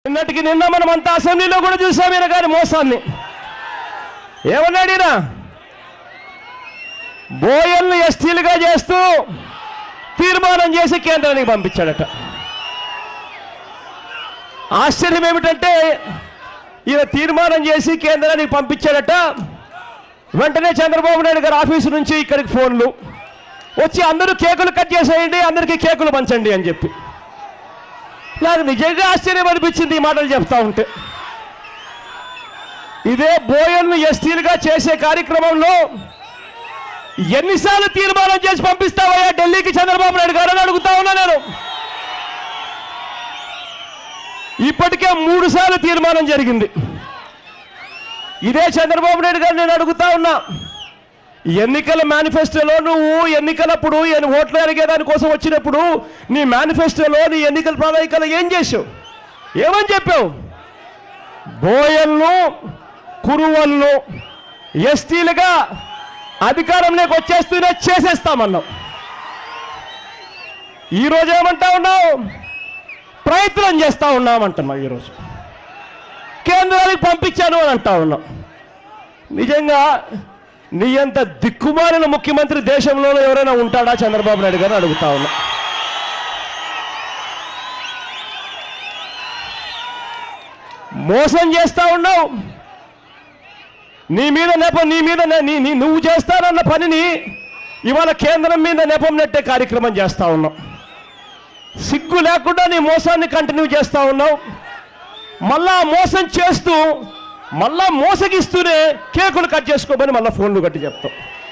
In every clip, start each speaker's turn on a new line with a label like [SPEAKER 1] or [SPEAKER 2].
[SPEAKER 1] నిన్నటికి నిన్న మనం అంతా అసెంబ్లీలో కూడా చూసాం ఈయన గారి మోసాన్ని ఏమన్నాడు ఈయన బోయల్ని ఎస్టీలుగా చేస్తూ తీర్మానం చేసి కేంద్రానికి పంపించాడట ఆశ్చర్యం ఏమిటంటే ఈయన తీర్మానం చేసి కేంద్రానికి పంపించాడట వెంటనే చంద్రబాబు నాయుడు గారి ఆఫీసు నుంచి ఇక్కడికి ఫోన్లు వచ్చి అందరూ కేకులు కట్ చేసేయండి అందరికీ కేకులు పంచండి అని చెప్పి నాకు నిజంగా ఆశ్చర్యం అనిపించింది ఈ మాటలు చెప్తా ఉంటే ఇదే బోయల్ని ఎస్టీలుగా చేసే కార్యక్రమంలో ఎన్నిసార్లు తీర్మానం చేసి పంపిస్తావయ్యా ఢిల్లీకి చంద్రబాబు నాయుడు గారు అని అడుగుతా ఉన్నా నేను ఇప్పటికే మూడు సార్లు తీర్మానం జరిగింది ఇదే చంద్రబాబు నాయుడు గారు నేను అడుగుతా ఉన్నా ఎన్నికల మేనిఫెస్టోలో నువ్వు ఎన్నికలప్పుడు ఎన్ని ఓట్లు అడిగేదాని కోసం వచ్చినప్పుడు నీ మేనిఫెస్టోలో నీ ఎన్నికల ప్రణాళికలో ఏం చేసావు ఏమని చెప్పావు బోయల్ను కురువల్ను ఎస్టీలుగా అధికారంలోకి వచ్చేస్తూనే చేసేస్తామన్నావు ఈరోజు ఏమంటా ఉన్నావు ప్రయత్నం చేస్తా ఉన్నామంటున్నావు ఈరోజు కేంద్రానికి పంపించాను అని అంటా ఉన్నావు నిజంగా నీ అంత దిక్కుమాలిన ముఖ్యమంత్రి దేశంలో ఎవరైనా ఉంటాడా చంద్రబాబు నాయుడు గారు అడుగుతా ఉన్నా మోసం చేస్తా ఉన్నావు నీ మీద నెపం నీ మీద నె- నీ నీ- నువ్వు చేస్తానన్న పనిని ఇవాళ కేంద్రం మీద నెపం నెట్టే కార్యక్రమం చేస్తా ఉన్నావు సిగ్గు లేకుండా నీ మోసాన్ని కంటిన్యూ చేస్తా ఉన్నావు మళ్ళా మోసం చేస్తూ మళ్ళా మోసగిస్తూనే కేకులు కట్ చేసుకోమని మళ్ళా ఫోన్లు కట్టి చెప్తావు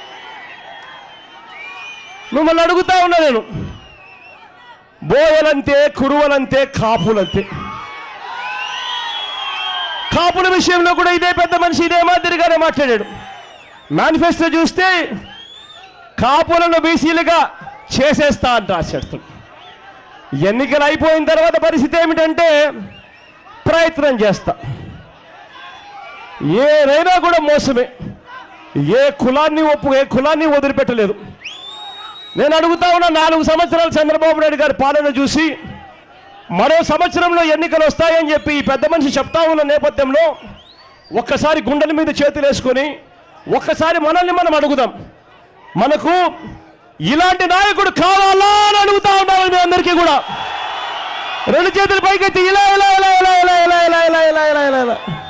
[SPEAKER 1] మిమ్మల్ని అడుగుతా ఉన్నా నేను బోయలంతే కురువలంతే కాపులంతే కాపుల విషయంలో కూడా ఇదే పెద్ద మనిషి ఇదే మాదిరిగానే మాట్లాడాడు మేనిఫెస్టో చూస్తే కాపులను బీసీలుగా చేసేస్తా అంట రాసేస్తాడు ఎన్నికలు అయిపోయిన తర్వాత పరిస్థితి ఏమిటంటే ప్రయత్నం చేస్తా ఏదైనా కూడా మోసమే ఏ కులాన్ని ఒప్పు ఏ కులాన్ని వదిలిపెట్టలేదు నేను అడుగుతా ఉన్నా నాలుగు సంవత్సరాలు చంద్రబాబు నాయుడు గారి పాలన చూసి మరో సంవత్సరంలో ఎన్నికలు వస్తాయని చెప్పి ఈ పెద్ద మనిషి చెప్తా ఉన్న నేపథ్యంలో ఒక్కసారి గుండెల మీద చేతులు వేసుకొని ఒక్కసారి మనల్ని మనం అడుగుదాం మనకు ఇలాంటి నాయకుడు కావాలా అని అడుగుతా ఉన్నాను మీ అందరికీ కూడా రెండు చేతులు పైకెత్తి ఇలా ఇలా ఇలా ఇలా ఇలా ఇలా ఇలా ఇలా ఇలా ఇలా ఇలా ఇలా